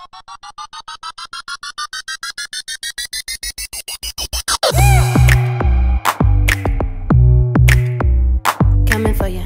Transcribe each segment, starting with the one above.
Coming for you.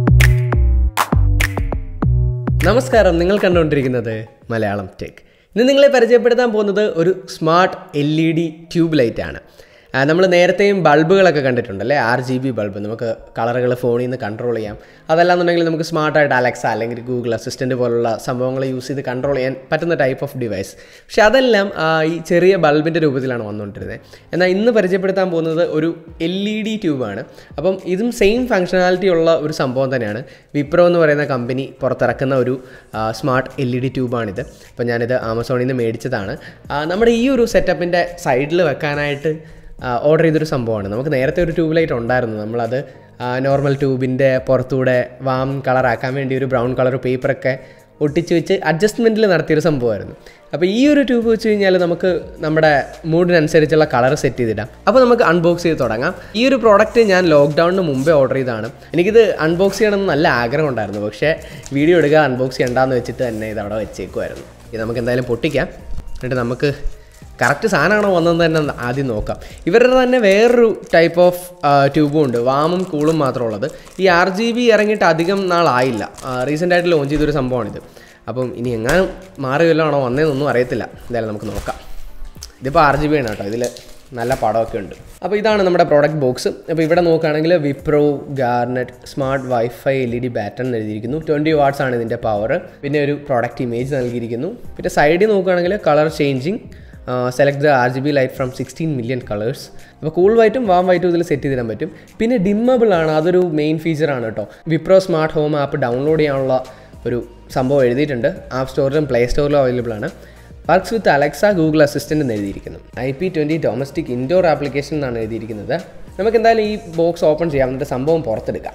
നമസ്കാരം നിങ്ങൾ കണ്ടുകൊണ്ടിരിക്കുന്നത് മലയാളം ടെക് ഇന്ന് നിങ്ങളെ പരിചയപ്പെടുത്താൻ പോകുന്നത് ഒരു smart L E D tube light ആണ് നമ്മൾ നേരത്തെയും ബൾബുകളൊക്കെ കണ്ടിട്ടുണ്ടല്ലേ ആർ ജി ബി ബൾബ് നമുക്ക് കളറുകൾ ഫോണിൽ നിന്ന് കൺട്രോൾ ചെയ്യാം അതല്ലാന്നുണ്ടെങ്കിൽ നമുക്ക് സ്മാർട്ടായിട്ട് അലക്സ അല്ലെങ്കിൽ ഗൂഗിൾ അസിസ്റ്റൻറ്റ് പോലുള്ള സംഭവങ്ങൾ യൂസ് ചെയ്ത് കൺട്രോൾ ചെയ്യാൻ പറ്റുന്ന ടൈപ്പ് ഓഫ് ഡിവൈസ് പക്ഷേ അതെല്ലാം ആ, ഈ ചെറിയ ബൾബിൻ്റെ രൂപത്തിലാണ് വന്നുകൊണ്ടിരുന്നത് എന്നാൽ ഇന്ന് പരിചയപ്പെടുത്താൻ പോകുന്നത് ഒരു എൽ ഇ ഡി ട്യൂബാണ് അപ്പം ഇതും സെയിം ഫങ്ഷണാലിറ്റി ഉള്ള ഒരു സംഭവം തന്നെയാണ് വിപ്രോ എന്ന് പറയുന്ന കമ്പനി പുറത്തിറക്കുന്ന ഒരു സ്മാർട്ട് എൽ ഇ ഡി ട്യൂബാണിത് അപ്പോൾ ഞാനിത് ആമസോണിൽ നിന്ന് മേടിച്ചതാണ് ആ, നമ്മുടെ ഈ ഒരു സെറ്റപ്പിൻ്റെ സൈഡിൽ വെക്കാനായിട്ട് ഓർഡർ ചെയ്തൊരു സംഭവമാണ് നമുക്ക് നേരത്തെ ഒരു ട്യൂബ് ലൈറ്റ് ഉണ്ടായിരുന്നു നമ്മളത് നോർമൽ ട്യൂബിൻ്റെ പുറത്തൂടെ വാം കളറാക്കാൻ വേണ്ടി ഒരു ബ്രൗൺ കളർ പേപ്പറൊക്കെ ഒട്ടിച്ച് വെച്ച് അഡ്ജസ്റ്റ്മെൻറ്റിൽ നടത്തിയൊരു സംഭവമായിരുന്നു അപ്പോൾ ഈ ഒരു ട്യൂബ് വെച്ച് കഴിഞ്ഞാൽ നമുക്ക് നമ്മുടെ മൂഡിനനുസരിച്ചുള്ള കളർ സെറ്റ് ചെയ്തിടാം അപ്പോൾ നമുക്ക് അൺബോക്സ് ചെയ്ത് തുടങ്ങാം ഈ ഒരു പ്രോഡക്റ്റ് ഞാൻ ലോക്ക്ഡൗണിന് മുമ്പേ ഓർഡർ ചെയ്തതാണ് എനിക്കിത് അൺബോക്സ് ചെയ്യണമെന്ന് നല്ല ആഗ്രഹം ഉണ്ടായിരുന്നു പക്ഷേ വീഡിയോ എടുക്കുക അൺബോക്സ് ചെയ്യണ്ടെന്ന് വെച്ചിട്ട് തന്നെ ഇത് അവിടെ വെച്ചേക്കുമായിരുന്നു ഇത് നമുക്ക് എന്തായാലും പൊട്ടിക്കാം എന്നിട്ട് നമുക്ക് കറക്റ്റ് സാധനമാണോ വന്നതെന്ന് തന്നെ ആദ്യം നോക്കാം ഇവരുടെ തന്നെ വേറൊരു ടൈപ്പ് ഓഫ് ട്യൂബും ഉണ്ട് വാമും കൂളും മാത്രമേ ഉള്ളത് ഈ ആർ ജി ബി ഇറങ്ങിയിട്ട് അധികം നാളായില്ല റീസെൻ്റ് ആയിട്ട് ലോഞ്ച് ചെയ്തൊരു സംഭവമാണിത് അപ്പം ഇനി എങ്ങാനും മാറി വല്ലതാണോ വന്നതെന്നൊന്നും അറിയത്തില്ല എന്തായാലും നമുക്ക് നോക്കാം ഇതിപ്പോൾ ആർ ജി ബി ആണ് കേട്ടോ ഇതിൽ നല്ല പടമൊക്കെ ഉണ്ട് അപ്പോൾ ഇതാണ് നമ്മുടെ പ്രോഡക്റ്റ് ബോക്സ് അപ്പോൾ ഇവിടെ നോക്കുകയാണെങ്കിൽ Wipro garnet smart wifi L E D batten എഴുതിയിരിക്കുന്നു ട്വൻറ്റി വാട്ട്സ് ആണ് ഇതിൻ്റെ പവർ പിന്നെ ഒരു പ്രോഡക്റ്റ് ഇമേജ് നൽകിയിരിക്കുന്നു പിന്നെ സൈഡിൽ നോക്കുകയാണെങ്കിൽ colour changing select the R G B light from sixteen million colours അപ്പോൾ കൂൾ വൈറ്റും വാം വൈറ്റും ഇതിൽ സെറ്റ് ചെയ്തിടാൻ പറ്റും പിന്നെ ഡിമ്മബിൾ ആണ് അതൊരു മെയിൻ ഫീച്ചറാണ് കേട്ടോ Wipro smart home app download ചെയ്യാനുള്ള ഒരു സംഭവം എഴുതിയിട്ടുണ്ട് ആപ്പ് സ്റ്റോറിലും പ്ലേ സ്റ്റോറിലും അവൈലബിൾ ആണ് works with Alexa Google assistant എന്ന് എഴുതിയിരിക്കുന്നു I P twenty domestic indoor application എന്നാണ് എഴുതിയിരിക്കുന്നത് നമുക്ക് എന്തായാലും ഈ ബോക്സ് ഓപ്പൺ ചെയ്യാം എന്നിട്ട് സംഭവം പുറത്തെടുക്കാം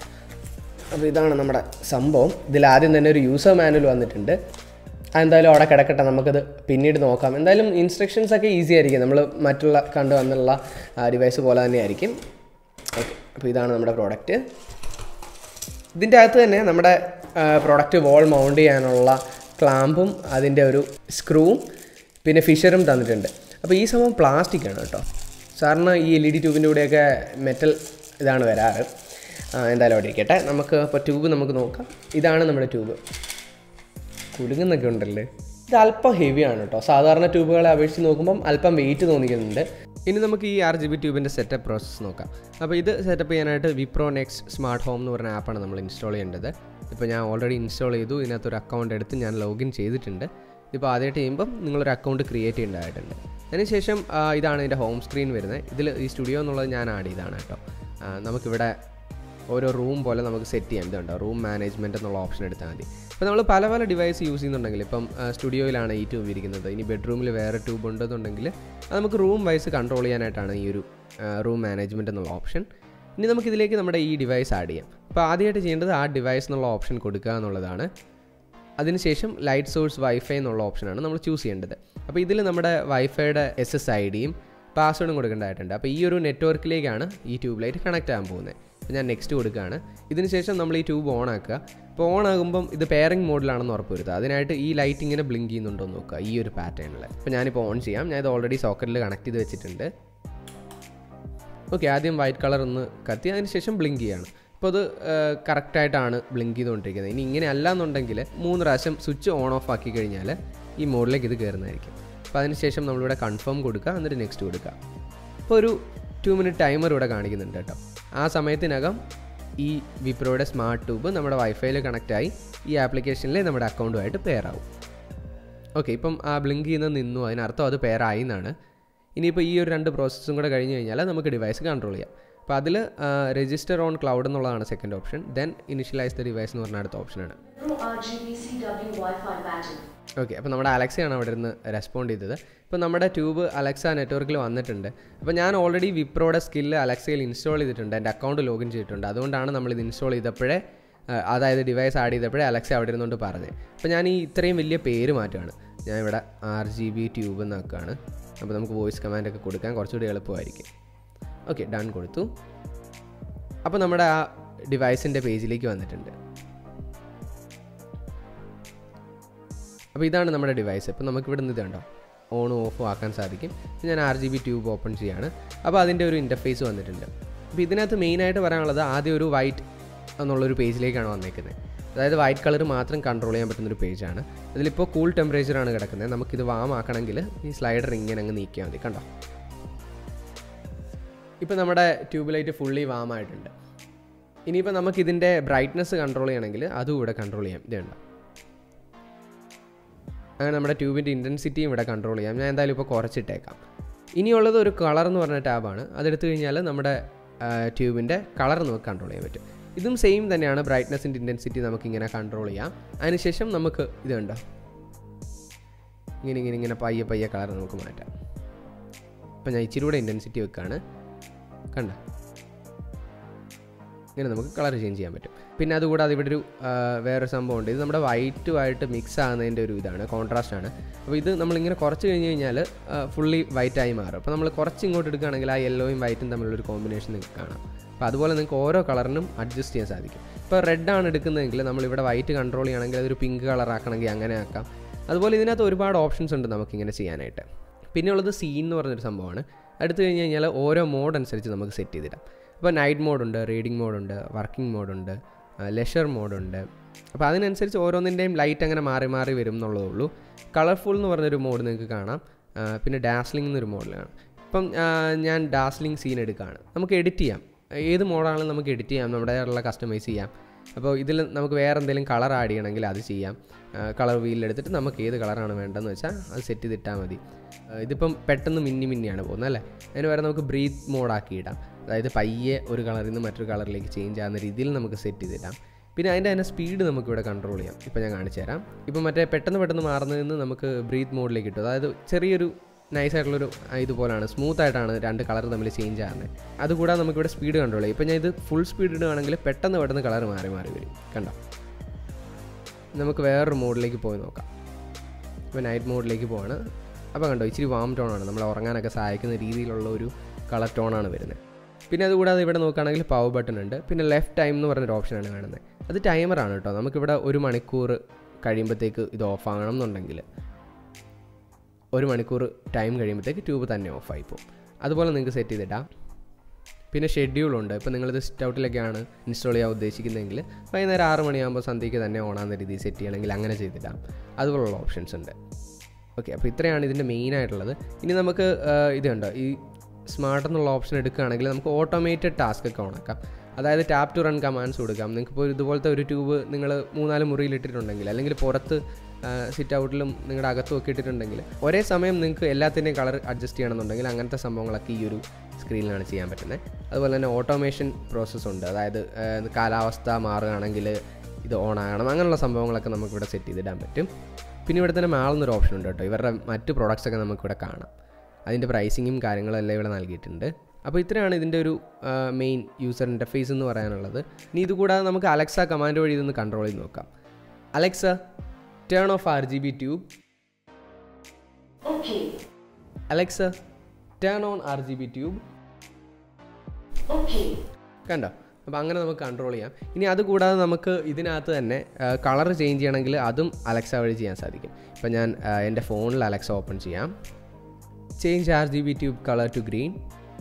അപ്പോൾ ഇതാണ് നമ്മുടെ സംഭവം ഇതിൽ ആദ്യം തന്നെ ഒരു യൂസർ മാനുവൽ വന്നിട്ടുണ്ട് അതെന്തായാലും അവിടെ കിടക്കട്ടെ നമുക്കത് പിന്നീട് നോക്കാം എന്തായാലും ഇൻസ്ട്രക്ഷൻസ് ഒക്കെ ഈസി ആയിരിക്കും നമ്മൾ മറ്റുള്ള കണ്ടു വന്നുള്ള ഡിവൈസ് പോലെ തന്നെ ആയിരിക്കും ഓക്കെ അപ്പോൾ ഇതാണ് നമ്മുടെ പ്രോഡക്റ്റ് ഇതിൻ്റെ അകത്ത് തന്നെ നമ്മുടെ പ്രോഡക്റ്റ് വോൾ മൗണ്ട് ചെയ്യാനുള്ള ക്ലാമ്പും അതിൻ്റെ ഒരു സ്ക്രൂവും പിന്നെ ഫിഷറും തന്നിട്ടുണ്ട് അപ്പോൾ ഈ സംഭവം പ്ലാസ്റ്റിക് ആണ് കേട്ടോ സാറിന് ഈ എൽ ഇ ഡി ട്യൂബിൻ്റെ കൂടെയൊക്കെ മെറ്റൽ ഇതാണ് വരാറ് ആ, എന്തായാലും അവിടെ ഇരിക്കട്ടെ നമുക്ക് ഇപ്പോൾ ട്യൂബ് നമുക്ക് നോക്കാം ഇതാണ് നമ്മുടെ ട്യൂബ് കുലുങ്ങുന്നൊക്കെ ഉണ്ടല്ലേ ഇത് അല്പം ഹെവിയാണ് കേട്ടോ സാധാരണ ട്യൂബുകളെ അപേക്ഷിച്ച് നോക്കുമ്പം അല്പം വെയിറ്റ് തോന്നിക്കുന്നുണ്ട് ഇനി നമുക്ക് ഈ ആർ ജി ബി ട്യൂബിൻ്റെ സെറ്റപ്പ് പ്രോസസ്സ് നോക്കാം അപ്പോൾ ഇത് സെറ്റപ്പ് ചെയ്യാനായിട്ട് വിപ്രോ നെക്സ്റ്റ് സ്മാർട്ട് ഹോം എന്ന് പറഞ്ഞ ആപ്പാണ് നമ്മൾ ഇൻസ്റ്റാൾ ചെയ്യേണ്ടത് ഇപ്പോൾ ഞാൻ ഓൾറെഡി ഇൻസ്റ്റാൾ ചെയ്തു ഇതിനകത്തൊരു അക്കൗണ്ട് എടുത്ത് ഞാൻ ലോഗിൻ ചെയ്തിട്ടുണ്ട് ഇപ്പോൾ ആദ്യമായിട്ട് ചെയ്യുമ്പം നിങ്ങളൊരു അക്കൗണ്ട് ക്രിയേറ്റ് ചെയ്യേണ്ടതായിട്ടുണ്ട് അതിനുശേഷം ആ, ഇതാണ് ഇതിൻ്റെ ഹോം സ്ക്രീൻ വരുന്നത് ഇതിൽ ഈ സ്റ്റുഡിയോ എന്നുള്ളത് ഞാൻ ആഡ് ചെയ്താണ് കേട്ടോ ആ, നമുക്കിവിടെ ഓരോ റൂം പോലെ നമുക്ക് സെറ്റ് ചെയ്യാം ഇതുണ്ടോ റൂം മാനേജ്മെൻറ്റ് എന്നുള്ള ഓപ്ഷൻ എടുത്താൽ മതി അപ്പോൾ നമ്മൾ പല പല ഡിവൈസ് യൂസ് ചെയ്യുന്നുണ്ടെങ്കിൽ ഇപ്പം സ്റ്റുഡിയോയിലാണ് ഈ ട്യൂബ് ഇരിക്കുന്നത് ഇനി ബെഡ്റൂമിൽ വേറെ ട്യൂബ് ഉണ്ടെന്നുണ്ടെങ്കിൽ അത് നമുക്ക് റൂം വൈസ് കൺട്രോൾ ചെയ്യാനായിട്ടാണ് ഈ ഒരു റൂം മാനേജ്മെൻറ്റ് എന്നുള്ള ഓപ്ഷൻ ഇനി നമുക്കിതിലേക്ക് നമ്മുടെ ഈ ഡിവൈസ് ആഡ് ചെയ്യാം അപ്പോൾ ആദ്യമായിട്ട് ചെയ്യേണ്ടത് ആ ഡിവൈസ് എന്നുള്ള ഓപ്ഷൻ കൊടുക്കുക എന്നുള്ളതാണ് അതിനുശേഷം ലൈറ്റ് സോഴ്സ് വൈഫൈ എന്നുള്ള ഓപ്ഷനാണ് നമ്മൾ ചൂസ് ചെയ്യേണ്ടത് അപ്പോൾ ഇതിൽ നമ്മുടെ വൈഫൈയുടെ എസ് എസ് ഐ ഡിയും പാസ്വേഡും കൊടുക്കേണ്ടതായിട്ടുണ്ട് അപ്പോൾ ഈ ഒരു നെറ്റ്വർക്കിലേക്കാണ് ഈ ട്യൂബ് ലൈറ്റ് കണക്റ്റ് ആകാൻ പോകുന്നത് അപ്പോൾ ഞാൻ നെക്സ്റ്റ് കൊടുക്കുകയാണ് ഇതിന് ശേഷം നമ്മൾ ഈ ട്യൂബ് ഓൺ ആക്കുക അപ്പോൾ ഓൺ ആകുമ്പം ഇത് പെയറിംഗ് മോഡിലാണെന്ന് ഉറപ്പ് വരുത്തുക അതിനായിട്ട് ഈ ലൈറ്റ് ഇങ്ങനെ ബ്ലിങ്ക് ചെയ്യുന്നുണ്ടോ എന്ന് നോക്കുക ഈ ഒരു പാറ്റേണിൽ അപ്പോൾ ഞാനിപ്പോൾ ഓൺ ചെയ്യാം ഞാൻ ഇത് ഓൾറെഡി സോക്കറ്റിൽ കണക്ട് ചെയ്ത് വെച്ചിട്ടുണ്ട് ഓക്കെ ആദ്യം വൈറ്റ് കളർ ഒന്ന് കത്തി അതിന് ശേഷം ബ്ലിങ്ക് ചെയ്യാണ് അപ്പോൾ അത് കറക്റ്റായിട്ടാണ് ബ്ലിങ്ക് ചെയ്തുകൊണ്ടിരിക്കുന്നത് ഇനി ഇങ്ങനെ അല്ല എന്നുണ്ടെങ്കിൽ മൂന്ന് പ്രാവശ്യം സ്വിച്ച് ഓൺ ഓഫ് ആക്കി കഴിഞ്ഞാൽ ഈ മോഡിലേക്ക് ഇത് കയറുന്നതായിരിക്കും അപ്പോൾ അതിന് ശേഷം നമ്മളിവിടെ കൺഫേം കൊടുക്കുക എന്നിട്ട് നെക്സ്റ്റ് കൊടുക്കുക അപ്പോൾ ഒരു ടു മിനിറ്റ് ടൈമർ ഇവിടെ കാണിക്കുന്നുണ്ട് കേട്ടോ ആ സമയത്തിനകം ഈ വിപ്രോയുടെ സ്മാർട്ട് ട്യൂബ് നമ്മുടെ വൈഫൈയിൽ കണക്റ്റായി ഈ ആപ്ലിക്കേഷനിൽ നമ്മുടെ അക്കൗണ്ടുമായിട്ട് പെയർ ആവും ഓക്കെ ഇപ്പം ആ ബ്ലിങ്ക് ചെയ്യുന്നത് നിന്നു അതിനർത്ഥം അത് പെയറായി എന്നാണ് ഇനിയിപ്പോൾ ഈ ഒരു രണ്ട് പ്രോസസ്സും കൂടെ കഴിഞ്ഞ് കഴിഞ്ഞാൽ നമുക്ക് ഡിവൈസ് കൺട്രോൾ ചെയ്യാം അപ്പോൾ അതിൽ രജിസ്റ്റർ ഓൺ ക്ലൗഡ് എന്നുള്ളതാണ് second option then initialise the device എന്ന് പറഞ്ഞ അടുത്ത ഓപ്ഷനാണ് Pro RGB CW Wi-Fi pattern. Okay അപ്പോൾ നമ്മുടെ അലക്സയാണ് അവിടെ നിന്ന് റെസ്പോണ്ട് ചെയ്തത് ഇപ്പോൾ നമ്മുടെ ട്യൂബ് അലക്സ നെറ്റ്വർക്കിൽ വന്നിട്ടുണ്ട് അപ്പോൾ ഞാൻ ഓൾറെഡി വിപ്രോയുടെ സ്കില്ല് അലക്സയിൽ ഇൻസ്റ്റാൾ ചെയ്തിട്ടുണ്ട് എൻ്റെ അക്കൗണ്ട് ലോഗിൻ ചെയ്തിട്ടുണ്ട് അതുകൊണ്ടാണ് നമ്മളിത് ഇൻസ്റ്റാൾ ചെയ്തപ്പോഴേ ആ, അതായത് ഡിവൈസ് ആഡ് ചെയ്തപ്പോഴേ അലക്സ അവിടെ ഇരുന്നുകൊണ്ട് പറഞ്ഞത് അപ്പോൾ ഞാൻ ഈ ഇത്രയും വലിയ പേര് മാറ്റുകയാണ് ഞാൻ ഇവിടെ ആർ ജി ബി ട്യൂബ് എന്നാക്കുകയാണ് അപ്പോൾ നമുക്ക് വോയിസ് കമാൻഡൊക്കെ കൊടുക്കാൻ കുറച്ചുകൂടി എളുപ്പമായിരിക്കും ഓക്കെ ഡൺ കൊടുത്തു അപ്പോൾ നമ്മുടെ ആ ഡിവൈസിൻ്റെ പേജിലേക്ക് വന്നിട്ടുണ്ട് അപ്പോൾ ഇതാണ് നമ്മുടെ ഡിവൈസ് ഇപ്പോൾ നമുക്ക് ഇവിടെ നിന്ന് ഇതുണ്ടോ ഓണും ഓഫും ആക്കാൻ സാധിക്കും ഇത് ഞാൻ R G B tube open ചെയ്യാണ് അപ്പോൾ അതിൻ്റെ ഒരു ഇൻ്റർഫേസ് വന്നിട്ടുണ്ട് അപ്പോൾ ഇതിനകത്ത് മെയിനായിട്ട് പറയാനുള്ളത് ആദ്യം ഒരു വൈറ്റ് എന്നുള്ളൊരു പേജിലേക്കാണ് വന്നേക്കുന്നത് അതായത് വൈറ്റ് കളർ മാത്രം കൺട്രോൾ ചെയ്യാൻ പറ്റുന്നൊരു പേജാണ് ഇതിലിപ്പോൾ കൂൾ ടെമ്പറേച്ചറാണ് കിടക്കുന്നത് നമുക്കിത് വാം ആക്കണമെങ്കിൽ ഈ സ്ലൈഡർ ഇങ്ങനെ അങ്ങ് നീക്കിയാൽ മതി കണ്ടോ ഇപ്പോൾ നമ്മുടെ ട്യൂബ് ലൈറ്റ് ഫുള്ളി വാം ആയിട്ടുണ്ട് ഇനിയിപ്പോൾ നമുക്ക് ഇതിൻ്റെ ബ്രൈറ്റ്നസ് കൺട്രോൾ ചെയ്യണമെങ്കിൽ അതും ഇവിടെ കൺട്രോൾ ചെയ്യാം ഇതുണ്ട് അങ്ങനെ നമ്മുടെ ട്യൂബിൻ്റെ ഇൻറ്റൻസിറ്റിയും ഇവിടെ കൺട്രോൾ ചെയ്യാം ഞാൻ എന്തായാലും ഇപ്പോൾ കുറച്ചിട്ടേക്കാം ഇനിയുള്ളത് ഒരു കളർ എന്ന് പറഞ്ഞ ടാബാണ് അതെടുത്തു കഴിഞ്ഞാൽ നമ്മുടെ ട്യൂബിൻ്റെ കളർ നമുക്ക് കൺട്രോൾ ചെയ്യാൻ പറ്റും ഇതും സെയിം തന്നെയാണ് ബ്രൈറ്റ്നസിൻ്റെ ഇൻറ്റൻസിറ്റി നമുക്കിങ്ങനെ കൺട്രോൾ ചെയ്യാം അതിനുശേഷം നമുക്ക് ഇത് കണ്ടോ ഇങ്ങനെ ഇങ്ങനെ ഇങ്ങനെ പയ്യെ പയ്യെ കളർ നമുക്ക് മാറ്റാം ഇപ്പം ഞാൻ ഇച്ചിരി കൂടെ ഇൻറ്റൻസിറ്റി വെക്കാണ് കണ്ട ഇങ്ങനെ നമുക്ക് കളർ ചേഞ്ച് ചെയ്യാൻ പറ്റും പിന്നെ അതുകൂടാതെ ഇവിടെ ഒരു ആ, വേറൊരു സംഭവമുണ്ട് ഇത് നമ്മുടെ വൈറ്റുമായിട്ട് മിക്സ് ആകുന്നതിൻ്റെ ഒരു ഇതാണ് കോൺട്രാസ്റ്റ് ആണ് അപ്പോൾ ഇത് നമ്മളിങ്ങനെ കുറച്ച് കഴിഞ്ഞ് കഴിഞ്ഞാൽ ഫുള്ളി വൈറ്റായി മാറും അപ്പോൾ നമ്മൾ കുറച്ച് ഇങ്ങോട്ട് എടുക്കുകയാണെങ്കിൽ ആ യെല്ലോയും വൈറ്റും തമ്മിലുള്ളൊരു കോമ്പിനേഷൻ നിങ്ങൾക്ക് കാണാം അപ്പോൾ അതുപോലെ നിങ്ങൾക്ക് ഓരോ കളറിനും അഡ്ജസ്റ്റ് ചെയ്യാൻ സാധിക്കും ഇപ്പോൾ റെഡ് ആണ് എടുക്കുന്നതെങ്കിൽ നമ്മളിവിടെ വൈറ്റ് കൺട്രോൾ ചെയ്യണമെങ്കിൽ അതൊരു പിങ്ക് കളർ ആക്കണമെങ്കിൽ അങ്ങനെ ആക്കാം അതുപോലെ ഇതിനകത്ത് ഒരുപാട് ഓപ്ഷൻസ് ഉണ്ട് നമുക്കിങ്ങനെ ചെയ്യാനായിട്ട് പിന്നെയുള്ളത് സീൻ എന്ന് പറഞ്ഞൊരു സംഭവമാണ് എടുത്തു കഴിഞ്ഞ് കഴിഞ്ഞാൽ ഓരോ മോഡ് അനുസരിച്ച് നമുക്ക് സെറ്റ് ചെയ്തിടാം അപ്പോൾ നൈറ്റ് മോഡുണ്ട് റീഡിംഗ് മോഡുണ്ട് വർക്കിംഗ് മോഡുണ്ട് ലെഷർ മോഡുണ്ട് അപ്പോൾ അതിനനുസരിച്ച് ഓരോന്നിൻ്റെയും ലൈറ്റ് അങ്ങനെ മാറി മാറി വരും എന്നുള്ളതേ ഉള്ളൂ കളർഫുൾ എന്ന് പറഞ്ഞൊരു മോഡ് നിങ്ങൾക്ക് കാണാം ആ, പിന്നെ ഡാസ്ലിംഗ് എന്നൊരു മോഡിലാണ് ഇപ്പം ആ, ഞാൻ ഡാസ്ലിംഗ് സീൻ എടുക്കുകയാണ് നമുക്ക് എഡിറ്റ് ചെയ്യാം ഏത് മോഡാണെങ്കിലും നമുക്ക് എഡിറ്റ് ചെയ്യാം നമ്മുടെ ഉള്ള കസ്റ്റമൈസ് ചെയ്യാം അപ്പോൾ ഇതിൽ നമുക്ക് വേറെ എന്തെങ്കിലും കളർ ആഡ് ചെയ്യണമെങ്കിൽ അത് ചെയ്യാം കളർ വീലിലെടുത്തിട്ട് നമുക്ക് ഏത് കളറാണ് വേണ്ടതെന്ന് വെച്ചാൽ അത് സെറ്റ് ചെയ്തിട്ടാൽ മതി ആ, ഇതിപ്പം പെട്ടെന്ന് മിന്നി മിന്നിയാണ് പോകുന്നത് അല്ലേ അതിന് വരെ നമുക്ക് ബ്രീത്ത് മോഡാക്കി ഇടാം അതായത് പയ്യെ ഒരു കളറിൽ നിന്ന് മറ്റൊരു കളറിലേക്ക് ചേഞ്ച് ആകുന്ന രീതിയിൽ നമുക്ക് സെറ്റ് ചെയ്തിടാം പിന്നെ അതിൻ്റെ തന്നെ സ്പീഡ് നമുക്കിവിടെ കൺട്രോൾ ചെയ്യാം ഇപ്പോൾ ഞാൻ കാണിച്ചു തരാം ഇപ്പോൾ മറ്റേ പെട്ടെന്ന് പെട്ടെന്ന് മാറുന്നതിൽ നിന്ന് നമുക്ക് ബ്രീത്ത് മോഡിലേക്ക് കിട്ടും അതായത് ചെറിയൊരു നൈസ് ആയിട്ടുള്ളൊരു ആ, ഇതുപോലാണ് സ്മൂത്ത് ആയിട്ടാണ് രണ്ട് കളർ തമ്മിൽ ചേഞ്ച് ആകുന്നത് അതുകൂടാതെ നമുക്കിവിടെ സ്പീഡ് കൺട്രോൾ ചെയ്യും ഇപ്പോൾ ഞാൻ ഇത് ഫുൾ സ്പീഡ് ഇടുകയാണെങ്കിൽ പെട്ടെന്ന് പെട്ടെന്ന് കളർ മാറി മാറി വരും കണ്ടോ നമുക്ക് വേറൊരു മോഡിലേക്ക് പോയി നോക്കാം ഇപ്പോൾ നൈറ്റ് മോഡിലേക്ക് പോവാണ് അപ്പോൾ കണ്ടോ ഇച്ചിരി വാം ടോണാണ് നമ്മൾ ഉറങ്ങാനൊക്കെ സഹായിക്കുന്ന രീതിയിലുള്ള ഒരു കളർ ടോണാണ് വരുന്നത് പിന്നെ അതുകൂടാതെ ഇവിടെ നോക്കുകയാണെങ്കിൽ പവർ ബട്ടൺ ഉണ്ട് പിന്നെ ലെഫ്റ്റ് ടൈം എന്ന് പറഞ്ഞൊരു ഓപ്ഷനാണ് കാണുന്നത് അത് ടൈമറാണ് കേട്ടോ നമുക്കിവിടെ ഒരു മണിക്കൂർ കഴിയുമ്പോഴത്തേക്ക് ഇത് ഓഫ് ആകണം എന്നുണ്ടെങ്കിൽ ഒരു മണിക്കൂർ ടൈം കഴിയുമ്പോഴത്തേക്ക് ട്യൂബ് തന്നെ ഓഫായി പോകും അതുപോലെ നിങ്ങൾക്ക് സെറ്റ് ചെയ്തിടാം പിന്നെ ഷെഡ്യൂളുണ്ട് ഇപ്പോൾ നിങ്ങളിത് സിറ്റ് ഔട്ടിലൊക്കെയാണ് ഇൻസ്റ്റാൾ ചെയ്യാൻ ഉദ്ദേശിക്കുന്നതെങ്കിൽ വൈകുന്നേരം ആറ് മണിയാകുമ്പോൾ സന്ധ്യയ്ക്ക് തന്നെ ഓണാകുന്ന രീതിയിൽ സെറ്റ് ചെയ്യണമെങ്കിൽ അങ്ങനെ ചെയ്തിടാം അതുപോലുള്ള ഓപ്ഷൻസ് ഉണ്ട് ഓക്കെ അപ്പോൾ ഇത്രയാണ് ഇതിൻ്റെ മെയിൻ ആയിട്ടുള്ളത് ഇനി നമുക്ക് ആ, ഇതുണ്ട് ഈ സ്മാർട്ട് എന്നുള്ള ഓപ്ഷൻ എടുക്കുകയാണെങ്കിൽ നമുക്ക് ഓട്ടോമേറ്റഡ് ടാസ്ക് ഒക്കെ ഓണാക്കാം അതായത് ടാപ്പ് ടു റൺ കമാൻഡ്സ് കൊടുക്കാം നിങ്ങൾക്കിപ്പോൾ ഇതുപോലത്തെ ഒരു ട്യൂബ് നിങ്ങൾ മൂന്നാല് മുറിയിൽ ഇട്ടിട്ടുണ്ടെങ്കിൽ അല്ലെങ്കിൽ പുറത്ത് സിറ്റ് ഔട്ടിലും നിങ്ങളുടെ അകത്തും ഒക്കെ ഇട്ടിട്ടുണ്ടെങ്കിൽ ഒരേ സമയം നിങ്ങൾക്ക് എല്ലാത്തിൻ്റെയും കളർ അഡ്ജസ്റ്റ് ചെയ്യണമെന്നുണ്ടെങ്കിൽ അങ്ങനത്തെ സംഭവങ്ങളൊക്കെ ഈ ഒരു സ്ക്രീനിലാണ് ചെയ്യാൻ പറ്റുന്നത് അതുപോലെ തന്നെ ഓട്ടോമേഷൻ പ്രോസസ്സ് ഉണ്ട് അതായത് ആ, കാലാവസ്ഥ മാറുകയാണെങ്കിൽ ഇത് ഓൺ ആകണം അങ്ങനെയുള്ള സംഭവങ്ങളൊക്കെ നമുക്കിവിടെ സെറ്റ് ചെയ്തിടാൻ പറ്റും പിന്നെ ഇവിടെ തന്നെ മാളുന്നൊരു ഓപ്ഷൻ ഉണ്ട് കേട്ടോ ഇവരുടെ മറ്റ് പ്രോഡക്റ്റ്സ് ഒക്കെ നമുക്കിവിടെ കാണാം അതിൻ്റെ പ്രൈസിങ്ങും കാര്യങ്ങളും എല്ലാം ഇവിടെ നൽകിയിട്ടുണ്ട് അപ്പോൾ ഇത്രയാണ് ഇതിൻ്റെ ഒരു മെയിൻ യൂസർ ഇൻ്റർഫേസ് എന്ന് പറയാനുള്ളത് ഇനി ഇതുകൂടാതെ നമുക്ക് അലക്സ കമാൻഡ് വഴി ഇതൊന്ന് കൺട്രോൾ ചെയ്ത് നോക്കാം Alexa turn off R G B tube Okay. Alexa turn on R G B tube Okay. കണ്ടോ അപ്പോൾ അങ്ങനെ നമുക്ക് കൺട്രോൾ ചെയ്യാം ഇനി അതുകൂടാതെ നമുക്ക് ഇതിനകത്ത് തന്നെ കളർ ചേഞ്ച് ചെയ്യണമെങ്കിൽ അതും അലക്സ വഴി ചെയ്യാൻ സാധിക്കും ഇപ്പോൾ ഞാൻ ആ, എൻ്റെ ഫോണിൽ അലക്സ ഓപ്പൺ ചെയ്യാം change R G B tube colour to green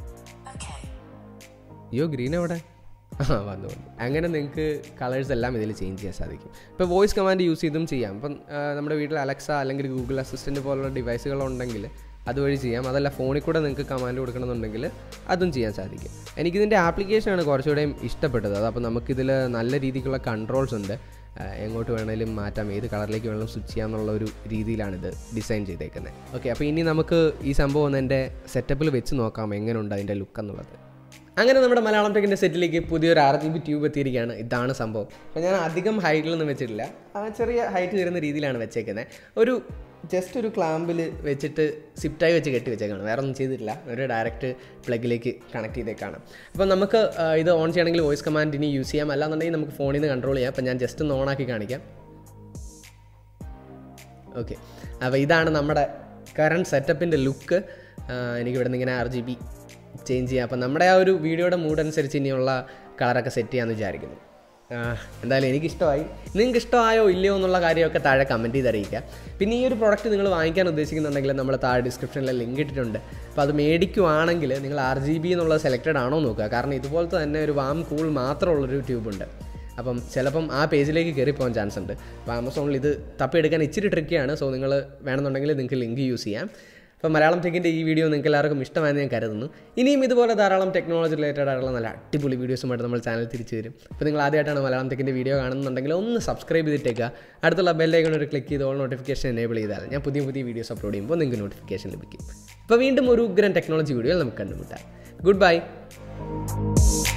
അയ്യോ ഗ്രീൻ എവിടെ ആ വന്നു വന്നു അങ്ങനെ നിങ്ങൾക്ക് കളേഴ്സ് എല്ലാം ഇതിൽ ചേഞ്ച് ചെയ്യാൻ സാധിക്കും ഇപ്പോൾ വോയിസ് കമാൻഡ് യൂസ് ചെയ്തും ചെയ്യാം ഇപ്പം ആ, നമ്മുടെ വീട്ടിൽ അലക്സ അല്ലെങ്കിൽ ഗൂഗിൾ അസിസ്റ്റൻറ്റ് പോലുള്ള ഡിവൈസുകൾ ഉണ്ടെങ്കിൽ അതുവഴി ചെയ്യാം അതല്ല ഫോണിൽ കൂടെ നിങ്ങൾക്ക് കമാൻഡ് കൊടുക്കണമെന്നുണ്ടെങ്കിൽ അതും ചെയ്യാൻ സാധിക്കും എനിക്കിതിൻ്റെ ആപ്ലിക്കേഷനാണ് കുറച്ചുകൂടെയും ഇഷ്ടപ്പെട്ടത് അതപ്പോൾ നമുക്കിതിൽ നല്ല രീതിക്കുള്ള കൺട്രോൾസ് ഉണ്ട് ആ, എങ്ങോട്ട് വേണേലും മാറ്റാം ഏത് കളറിലേക്ക് വേണമെങ്കിലും സ്വിച്ച് ചെയ്യാമെന്നുള്ള ഒരു രീതിയിലാണിത് ഡിസൈൻ ചെയ്തേക്കുന്നത് ഓക്കെ അപ്പോൾ ഇനി നമുക്ക് ഈ സംഭവം ഒന്ന് എൻ്റെ സെറ്റപ്പിൽ വെച്ച് നോക്കാം എങ്ങനെയുണ്ട് അതിൻ്റെ ലുക്ക് എന്നുള്ളത് അങ്ങനെ നമ്മുടെ മലയാളം ടെക്കിൻ്റെ സെറ്റിലേക്ക് പുതിയൊരു ആർ ജി ബി ട്യൂബ് എത്തിയിരിക്കുകയാണ് ഇതാണ് സംഭവം അപ്പോൾ ഞാൻ അധികം ഹൈറ്റിലൊന്നും വെച്ചിട്ടില്ല ആ ചെറിയ ഹൈറ്റ് വരുന്ന രീതിയിലാണ് വെച്ചേക്കുന്നത് ഒരു ജസ്റ്റ് ഒരു ക്ലാമ്പിൽ വെച്ചിട്ട് സിപ്റ്റായി വെച്ച് കെട്ടി വെച്ചേക്കാണ് വേറെ ഒന്നും ചെയ്തിട്ടില്ല ഒരു ഡയറക്റ്റ് പ്ലഗിലേക്ക് കണക്ട് ചെയ്തേക്കാണ് അപ്പോൾ നമുക്ക് ആ, ഇത് ഓൺ ചെയ്യണമെങ്കിൽ വോയിസ് കമാൻഡ് ഇനി യൂസ് ചെയ്യാം അല്ലാന്നുണ്ടെങ്കിൽ നമുക്ക് ഫോണിൽ നിന്ന് കൺട്രോൾ ചെയ്യാം അപ്പോൾ ഞാൻ ജസ്റ്റ് ഒന്ന് ഓണാക്കി കാണിക്കാം ഓക്കെ അപ്പോൾ ഇതാണ് നമ്മുടെ കറണ്ട് സെറ്റപ്പിൻ്റെ ലുക്ക് എനിക്ക് ഇവിടെ നിന്ന് ഇങ്ങനെ ആർ ജി ബി ചേഞ്ച് ചെയ്യാം അപ്പോൾ നമ്മുടെ ആ ഒരു വീഡിയോയുടെ മൂഡ് അനുസരിച്ച് ഇനിയുള്ള കളറൊക്കെ സെറ്റ് ചെയ്യാമെന്ന് വിചാരിക്കുന്നു ആ, എന്തായാലും എനിക്കിഷ്ടമായി നിങ്ങൾക്ക് ഇഷ്ടമായോ ഇല്ലയോ എന്നുള്ള കാര്യമൊക്കെ താഴെ കമൻറ്റ് ചെയ്ത് അറിയിക്കുക പിന്നെ ഈ ഒരു പ്രോഡക്റ്റ് നിങ്ങൾ വാങ്ങിക്കാൻ ഉദ്ദേശിക്കുന്നുണ്ടെങ്കിൽ നമ്മൾ താഴെ ഡിസ്ക്രിപ്ഷനിൽ ലിങ്ക് ഇട്ടിട്ടുണ്ട് അപ്പോൾ അത് മേടിക്കുവാണെങ്കിൽ നിങ്ങൾ ആർ ജി ബി എന്നുള്ളത് സെലക്റ്റഡ് ആണോ നോക്കുക കാരണം ഇതുപോലത്തെ തന്നെ ഒരു വാം കൂൾ മാത്രമുള്ളൊരു ട്യൂബുണ്ട് അപ്പം ചിലപ്പം ആ പേജിലേക്ക് കയറി പോകാൻ ചാൻസ് ഉണ്ട് അപ്പോൾ ആമസോണിൽ ഇത് തപ്പിയെടുക്കാൻ ഇച്ചിരി ട്രിക്കിയാണ് സോ നിങ്ങൾ വേണമെന്നുണ്ടെങ്കിൽ നിങ്ങൾക്ക് ലിങ്ക് യൂസ് ചെയ്യാം അപ്പോൾ മലയാളം ടെക്കിൻ്റെ ഈ വീഡിയോ നിങ്ങൾക്ക് എല്ലാവർക്കും ഇഷ്ടമായെന്ന് ഞാൻ കരുതുന്നു ഇനിയും ഇതുപോലെ ധാരാളം ടെക്നോളജി റിലേറ്റഡ് ആയിട്ടുള്ള നല്ല അടിപൊളി വീഡിയോസുമായിട്ട് നമ്മൾ ചാനൽ തിരിച്ചു വരും അപ്പോൾ നിങ്ങൾ ആദ്യമായിട്ടാണ് മലയാളം ടെക്കിൻ്റെ വീഡിയോ കാണുന്നുണ്ടെങ്കിൽ ഒന്ന് സബ്സ്ക്രൈബ് ചെയ്തിട്ടേക്കുക അടുത്തുള്ള ബെല്ലൈക്കൺ ഒരു ക്ലിക്ക് ചെയ്ത് ഓൾ നോട്ടിഫിക്കേഷൻ എനേബിൾ ചെയ്താൽ ഞാൻ പുതിയ പുതിയ വീഡിയോസ് അപ്ലോഡ് ചെയ്യുമ്പോൾ നിങ്ങൾക്ക് നോട്ടിഫിക്കേഷൻ ലഭിക്കും അപ്പോൾ വീണ്ടും ഒരു ഉഗ്രൻ ടെക്നോളജി വീഡിയോയിൽ നമുക്ക് കണ്ടുമുട്ടാം ഗുഡ് ബൈ